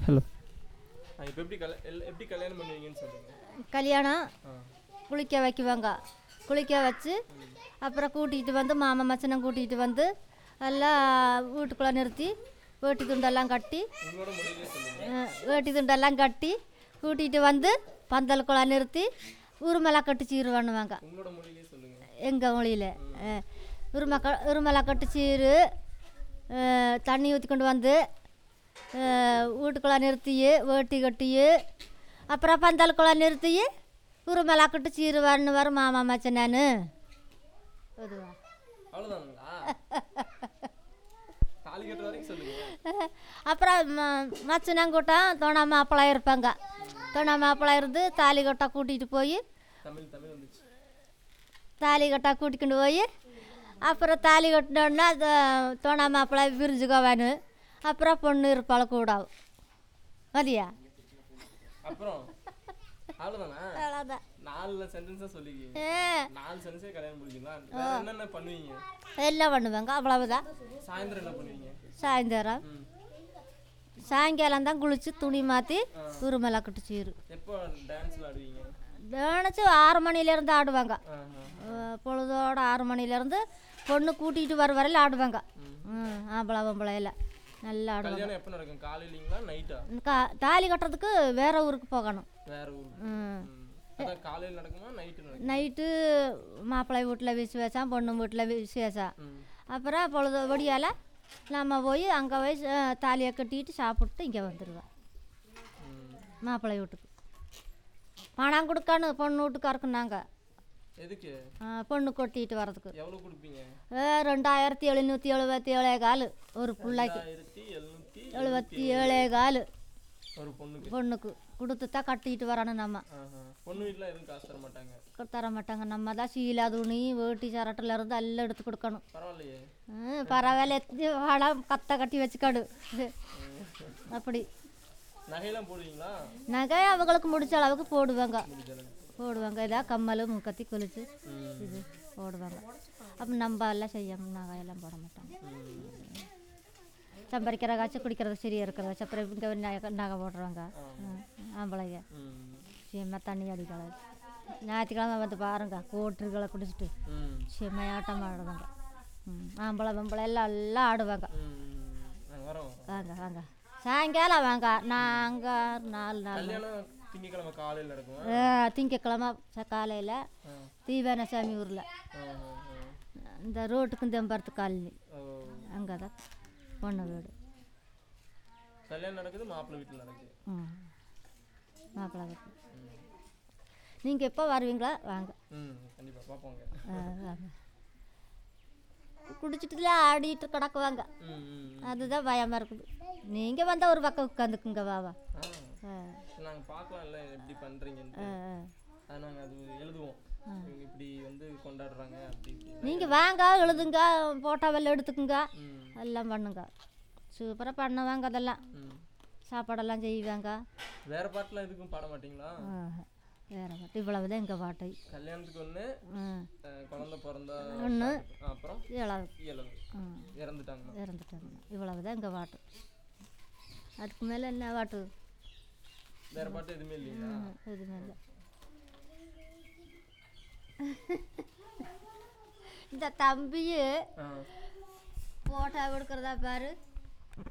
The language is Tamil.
ஹலோ இப்போ எப்படி கல்யா எல்- எப்படி கல்யாணம் பண்ணுவீங்கன்னு சொல்லுங்க கல்யாணம் ஆ குளிக்க வைக்குவாங்க குளிக்க வச்சு அப்புறம் கூட்டிகிட்டு வந்து மாமா மச்சனை கூட்டிகிட்டு வந்து எல்லாம் வீட்டுக்குள்ளே நிறுத்தி வேட்டி துண்டெல்லாம் கட்டி உங்களோட மொழியிலே சொல்லுங்க அஹ், வேட்டி துண்டெல்லாம் கட்டி கூட்டிகிட்டு வந்து பந்தலுக்குள்ளே நிறுத்தி உருமலா கட்டி சீர் பண்ணுவாங்க உங்களோட மொழியிலே சொல்லுங்க எங்கள் மொழியில் உரும க உருமலா கட்டு சீர் அஹ், தண்ணி ஊற்றி கொண்டு வந்து அஹ், வீட்டுக்குள்ளே நிறுத்தி வேட்டி கட்டி அப்புறம் பந்தலுக்குள்ளே நிறுத்தி உருமலா கட்டு சீர் வரணும் வரும் மாமா மச்சன் நான் அதுவா அவ்வளோதானுங்களா தாலி கட்டுற வரைக்கும் சொல்லுங்க அப்புறம் ம- மச்சனங்கூட்டம் தோணா மாப்பிள்ளை இருப்பாங்க தோணா மாப்பிள்ளை இருந்து தாலி கட்டா கூட்டிகிட்டு போய் தமிழ் தமிழ் வந்துச்சு தாலி கட்டா கூட்டிக்கிட்டு போய் அப்புறம் தாலி கட்டினோடனே அது தோணா மாப்பிள்ளை விரிஞ்சுக்கோவானு அப்புறம் பொண்ணு இருப்பாள் கூடாவும் மதியா அப்புறம் அவ்வளோதானா அவ்வளோதான் நாலு சென்டென்ஸாக சொல்லிக்கிங்க ஏ நாலு சென்டென்ஸே கல்யாணம் முடிக்கலாம் வேற என்னென்ன பண்ணுவீங்க எல்லாம் பண்ணுவாங்க அவ்வளவுதான் சாயந்தரம் என்ன பண்ணுவீங்க சாயந்தரம் ம் சாயங்காலம் தான் குளித்து துணி மாற்றி உருமலை கட்டு சீரு எப்போ டான்ஸில் ஆடுவீங்க நினச்சி ஆறு மணிலேருந்து ஆடுவாங்க ஆ ஆ அஹ் பொழுதோட ஆறு மணிலேருந்து பொண்ணு கூட்டிகிட்டு வர வரையில் ஆடுவாங்க ம் ஆம்பளை பொம்பளை எல்லாம் நல்லா ஆடுவாங்க கல்யாணம் எப்போ நடக்கும் காலையிலங்களா நைட்டா கா தாலி கட்டுறதுக்கு வேற ஊருக்கு போகணும் வேற ஊருக்கு ம் ம். அதான் காலையில் நடக்குமா நைட்டு நடக்கும் நைட்டு மாப்பிள்ளை வீட்டில் விசேஷம் பொண்ணு வீட்டில் விசேஷம் ம் அப்புறம் பொழுது ஒடியால் நம்ம போய் அங்கே போய் அஹ், தாலியை கட்டிட்டு சாப்பிட்டு இங்கே வந்துடுவேன் ம் மாப்பிள்ளை வீட்டுக்கு பணம் கொடுக்கணும் பொண்ணு வீட்டுக்காருக்கு நாங்கள் எதுக்கு பொண்ணு கொட்டிட்டு வர்றதுக்கு எவ்வளோ கொடுப்பீங்க அஹ், ரெண்டாயிரத்தி எழுநூற்றி எழுபத்தி ஏழே கால் ஒரு பிள்ளைக்கு ஆயிரத்தி எழுநூற்றி எழுபத்தி ஏழே கால் ஒரு பொண்ணுக்கு பொண்ணுக்கு கொடுத்து தான் கட்டிட்டு வரணும் நம்ம ஆஹா. பொண்ணு வீட்டில் எதுவும் காசு தர மாட்டாங்க க- தர மாட்டாங்க நம்ம தான் சீலா துணி வேட்டி சரட்டுல இருந்து எல்லாம் எடுத்து கொடுக்கணும் பரவாயில்லையே ம், பரவாயில்ல எத்தி வாழை கத்தை கட்டி வச்சுக்காடு அப்படி நகையெல்லாம் போடுவீங்களா நகை அவங்களுக்கு முடிச்ச அளவுக்கு போடுவாங்க முடிஞ்சளவு போடுவாங்க இதா கம்மல் முக்கத்தி கொலுசு ம் இது போடுவாங்க அப்போ நம்ம எல்லாம் செய்ய நகையெல்லாம் போட மாட்டாங்க ம். சம்பரிக்கிற காய்ச்சி குடிக்கிறது சரியாக இருக்கிற காய்ச்சி அப்புறம் இங்கே நகை நகை போடுறாங்க ம், ஆம்பளைங்க ம் சீமா தண்ணி அடிக்கலாம் ஞாயிற்றுக்கிழமை வந்து பாருங்க கோட்டுகளை குடிச்சிட்டு ம் செம்மையாட்டம் ஆடுவாங்க ம் ஆம்பளை பொம்பளை எல்லாம் எல்லாம் ஆடுவாங்க ம் நாங்கள் வரோம் வரோம் வாங்க வாங்க சாயங்காலம் வாங்க நாங்கள் நாலு நாள் கல்யாணம் திங்கக்கிழமை காலையில் நடக்கும் திங்கக்கிழமை காலையில் ஆ தீவானசாமி ஊரில் ஆ, ஆ, ஆ. இந்த ரோட்டுக்கு தெம்பரத்து காலனி ஓ அங்கே தான் பொண்ணு வீடு கல்யாணம் நடக்குது மாப்பிள்ளை வீட்டில் நடக்குது ம் மாப்பிள்ளை வீட்டு நீங்கள் எப்போ வருவீங்களா வாங்க ம் கண்டிப்பாக பார்ப்போங்க ஆ, வாங்க குடிச்சிட்டுல ஆடிட்டு கிடக்குவாங்க ம் ம் அதுதான் பயமாக இருக்குது நீங்கள் வந்தால் ஒரு பக்கம் உட்காந்துக்குங்க வாவா ஆ ஆ நாங்கள் பார்க்கலாம்ல எப்படி பண்ணுறீங்கன்ட்டு ஆ ஆ அது நாங்கள் அது எழுதுவோம் இவங்க இப்படி வந்து கொண்டாடுறாங்க அப்படி இப்படி நீங்கள் வாங்க எழுதுங்க போட்டோவெல்லாம் எடுத்துக்குங்க ம் எல்லாம் பண்ணுங்க சூப்பராக பண்ணுவாங்க அதெல்லாம் ம் சாப்பாடெல்லாம் செய்வாங்க வேற பாட்டுலாம் எதுக்கும் பாட மாட்டீங்களா ஆஹா. வேற பாட்டு இவ்வளவு தான் எங்கள் பாட்டு கல்யாணத்துக்கு ஒன்று ம் குழந்தை பிறந்தா ஒன்று பாட்டு. அப்புறம் ஏழாவது இயலவு ம் இறந்துட்டாங்க இறந்துட்டாங்க இவ்வளவு தான் எங்கள் பாட்டு அதுக்கு மேலே என்ன பாட்டு வேற பாட்டு எதுவுமே இல்லையா ம், எதுவுமே இல்லை இந்த தம்பியே ஆ போட்டோ எடுக்கிறதா பாரு